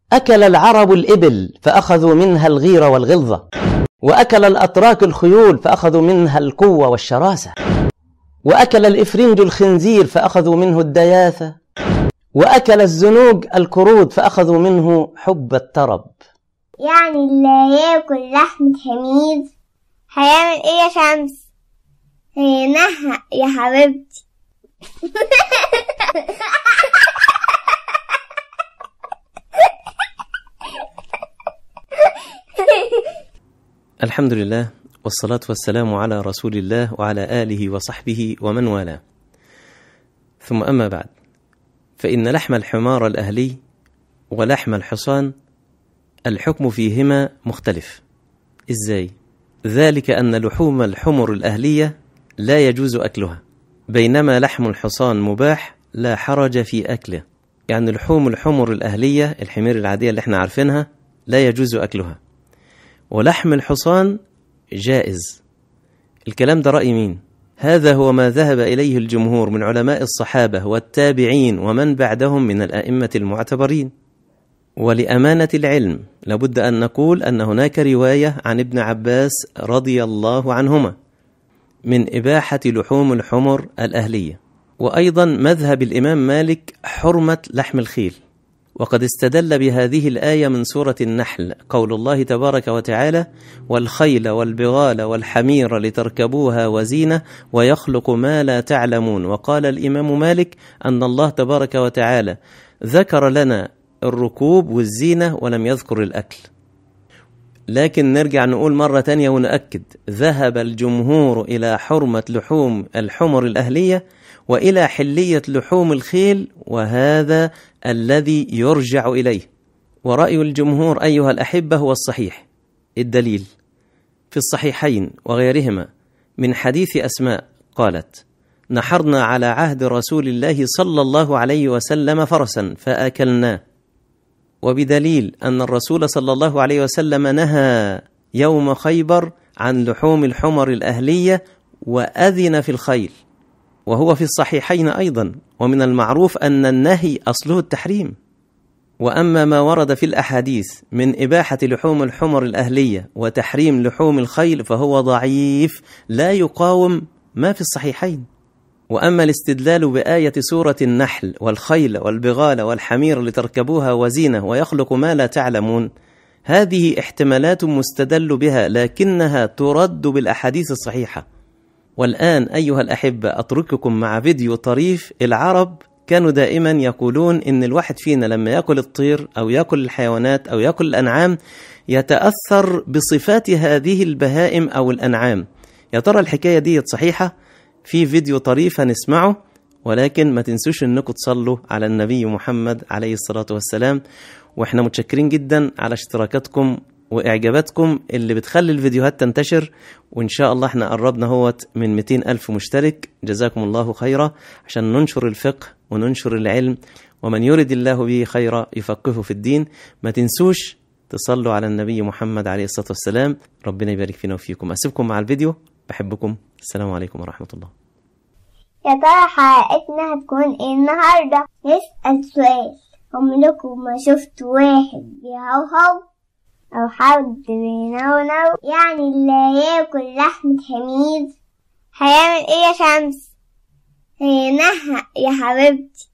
أكل العرب الإبل فأخذوا منها الغير والغلظة وأكل الأتراك الخيول فأخذوا منها القوة والشراسة وأكل الإفرنج الخنزير فأخذوا منه الدياثة وأكل الزنوج الكرود فأخذوا منه حب الطرب يعني اللي ياكل لحمة حمير هيعمل ايه يا شمس هينهى يا حبيبتي الحمد لله والصلاة والسلام على رسول الله وعلى آله وصحبه ومن والاه ثم أما بعد فإن لحم الحمار الأهلي ولحم الحصان الحكم فيهما مختلف إزاي؟ ذلك أن لحوم الحمر الأهلية لا يجوز أكلها بينما لحم الحصان مباح لا حرج في أكله يعني لحوم الحمر الأهلية الحمير العادية اللي احنا عارفينها لا يجوز أكلها ولحم الحصان جائز الكلام ده رأي مين؟ هذا هو ما ذهب إليه الجمهور من علماء الصحابة والتابعين ومن بعدهم من الأئمة المعتبرين ولأمانة العلم لابد أن نقول أن هناك رواية عن ابن عباس رضي الله عنهما من إباحة لحوم الحمر الأهلية وأيضا مذهب الإمام مالك حرمة لحم الخيل وقد استدل بهذه الآية من سورة النحل قول الله تبارك وتعالى والخيل والبغال والحمير لتركبوها وزينة ويخلق ما لا تعلمون وقال الإمام مالك أن الله تبارك وتعالى ذكر لنا الركوب والزينة ولم يذكر الأكل لكن نرجع نقول مرة تانية ونأكد ذهب الجمهور إلى حرمة لحوم الحمر الأهلية وإلى حلية لحوم الخيل وهذا الذي يرجع إليه ورأي الجمهور أيها الأحبة هو الصحيح الدليل في الصحيحين وغيرهما من حديث أسماء قالت نحرنا على عهد رسول الله صلى الله عليه وسلم فرسا فأكلناه وبدليل أن الرسول صلى الله عليه وسلم نهى يوم خيبر عن لحوم الحمر الأهلية وأذن في الخيل وهو في الصحيحين أيضا ومن المعروف أن النهي أصله التحريم وأما ما ورد في الأحاديث من إباحة لحوم الحمر الأهلية وتحريم لحوم الخيل فهو ضعيف لا يقاوم ما في الصحيحين واما الاستدلال بايه سوره النحل والخيل والبغال والحمير لتركبوها وزينه ويخلق ما لا تعلمون هذه احتمالات مستدل بها لكنها ترد بالاحاديث الصحيحه والان ايها الاحبه اترككم مع فيديو طريف العرب كانوا دائما يقولون ان الواحد فينا لما ياكل الطير او ياكل الحيوانات او ياكل الانعام يتاثر بصفات هذه البهائم او الانعام يا ترى الحكايه دي صحيحه في فيديو طريف هنسمعه ولكن ما تنسوش انكم تصلوا على النبي محمد عليه الصلاة والسلام واحنا متشكرين جدا على اشتراكاتكم واعجاباتكم اللي بتخلي الفيديوهات تنتشر وان شاء الله احنا قربنا هوت من 200 الف مشترك جزاكم الله خيرا عشان ننشر الفقه وننشر العلم ومن يرد الله به خيرا يفقهه في الدين ما تنسوش تصلوا على النبي محمد عليه الصلاة والسلام ربنا يبارك فينا وفيكم أسيبكم مع الفيديو بحبكم السلام عليكم ورحمة الله يا ترى حلقتنا هتكون ايه النهاردة نسأل سؤال عمركم ما شفتوا واحد بيهوهو أو حد بينونو يعني اللي ياكل لحمة حمير هيعمل ايه يا شمس هينهى يا حبيبتي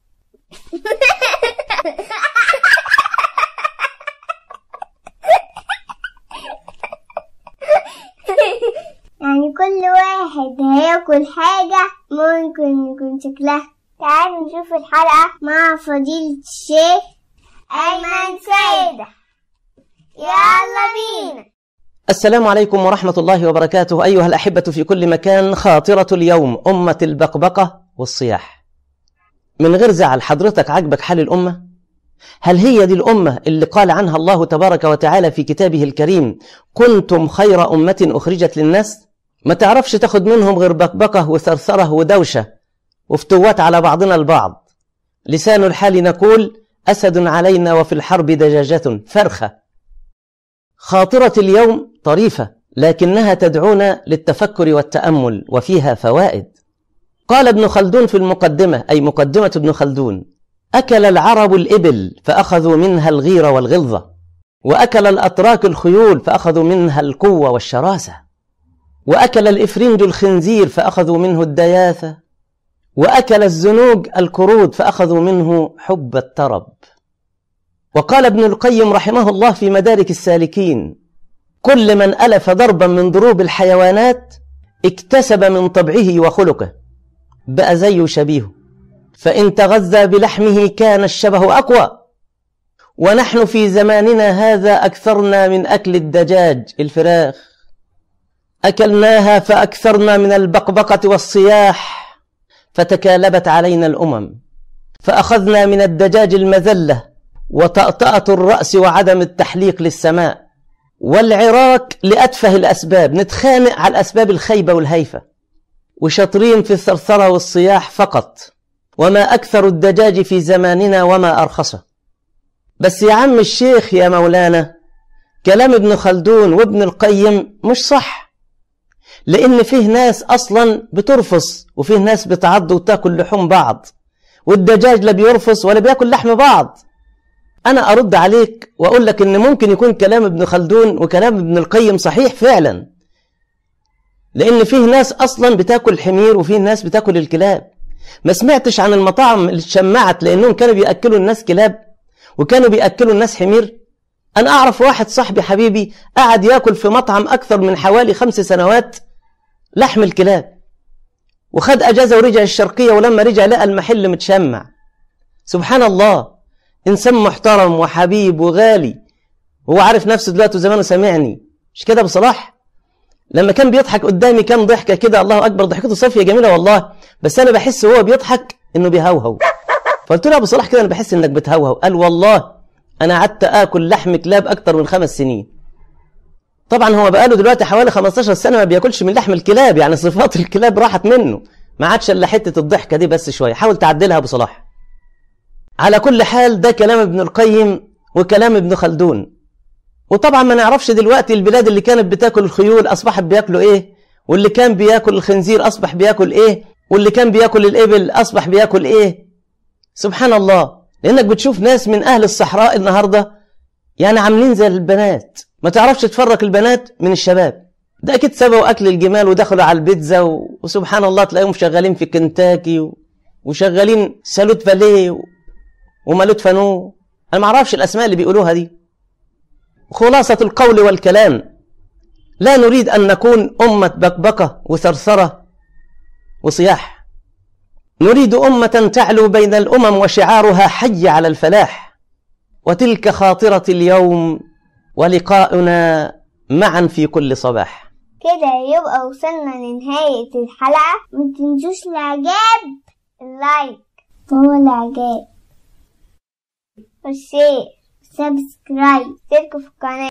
يعني كل واحد هياكل حاجة ممكن يكون شكلها تعالوا نشوف الحلقة مع فضيلة الشيخ أيمن سيدة يلا بينا السلام عليكم ورحمة الله وبركاته أيها الأحبة في كل مكان خاطرة اليوم أمة البقبقة والصياح من غير زعل حضرتك عجبك حال الأمة؟ هل هي دي الأمة اللي قال عنها الله تبارك وتعالى في كتابه الكريم كنتم خير أمة أخرجت للناس؟ ما تعرفش تاخد منهم غير بقبقة وثرثرة ودوشة وفتوات على بعضنا البعض لسان الحال نقول أسد علينا وفي الحرب دجاجة فرخة خاطرة اليوم طريفة لكنها تدعونا للتفكر والتأمل وفيها فوائد قال ابن خلدون في المقدمة أي مقدمة ابن خلدون أكل العرب الإبل فأخذوا منها الغيرة والغلظة وأكل الأتراك الخيول فأخذوا منها القوة والشراسة وأكل الإفرنج الخنزير فأخذوا منه الدياثة وأكل الزنوج الكرود فأخذوا منه حب الترب وقال ابن القيم رحمه الله في مدارك السالكين كل من ألف ضربا من ضروب الحيوانات اكتسب من طبعه وخلقه بقى زيه شبيهه فإن تغذى بلحمه كان الشبه أقوى ونحن في زماننا هذا أكثرنا من أكل الدجاج الفراخ أكلناها فأكثرنا من البقبقة والصياح فتكالبت علينا الأمم فأخذنا من الدجاج المذلة وطأطأة الرأس وعدم التحليق للسماء والعراك لأتفه الأسباب نتخانق على الأسباب الخيبة والهيفة وشاطرين في الثرثرة والصياح فقط وما أكثر الدجاج في زماننا وما أرخصه بس يا عم الشيخ يا مولانا كلام ابن خلدون وابن القيم مش صح لأن فيه ناس أصلا بترفص وفيه ناس بتعض وتاكل لحوم بعض والدجاج لا بيرفص ولا بياكل لحم بعض أنا أرد عليك وأقول لك إن ممكن يكون كلام ابن خلدون وكلام ابن القيم صحيح فعلا لأن فيه ناس أصلا بتاكل حمير وفيه ناس بتاكل الكلاب ما سمعتش عن المطاعم اللي اتشمعت لأنهم كانوا بيأكلوا الناس كلاب وكانوا بيأكلوا الناس حمير أنا أعرف واحد صاحبي حبيبي قعد ياكل في مطعم أكثر من حوالي خمس سنوات لحم الكلاب وخد أجازة ورجع الشرقية ولما رجع لقى المحل متشمع سبحان الله إنسان محترم وحبيب وغالي هو عارف نفسه دلوقتي زمانه سامعني مش كده بصلاح لما كان بيضحك قدامي كام ضحكة كده الله أكبر ضحكته صافية جميلة والله بس أنا بحس وهو بيضحك إنه بيهوهو فقلت له يا أبو صلاح كده أنا بحس إنك بتهوهو قال والله أنا قعدت آكل لحم كلاب أكتر من خمس سنين طبعا هو بقاله دلوقتي حوالي 15 سنة ما بياكلش من لحم الكلاب يعني صفات الكلاب راحت منه ما عادش إلا حتة الضحكة دي بس شوية حاول تعدلها أبو صلاح على كل حال ده كلام ابن القيم وكلام ابن خلدون وطبعا ما نعرفش دلوقتي البلاد اللي كانت بتاكل الخيول أصبحت بياكلوا إيه واللي كان بياكل الخنزير أصبح بياكل إيه واللي كان بياكل الإبل أصبح بياكل إيه سبحان الله لأنك بتشوف ناس من أهل الصحراء النهاردة يعني عاملين زي البنات ما تعرفش تفرق البنات من الشباب ده أكيد سبوا أكل الجمال ودخلوا على البيتزا و... وسبحان الله تلاقيهم شغالين في كنتاكي و... وشغالين سالوت فاليه و... ومالوت فانو أنا ما أعرفش الأسماء اللي بيقولوها دي خلاصة القول والكلام لا نريد أن نكون أمة بكبكة وثرثرة وصياح نريد أمة تعلو بين الأمم وشعارها حي على الفلاح وتلك خاطرة اليوم ولقاؤنا معا في كل صباح كده يبقى وصلنا لنهاية الحلقة ما تنسوش الإعجاب اللايك هو الإعجاب والشير سبسكرايب اشتركوا في القناة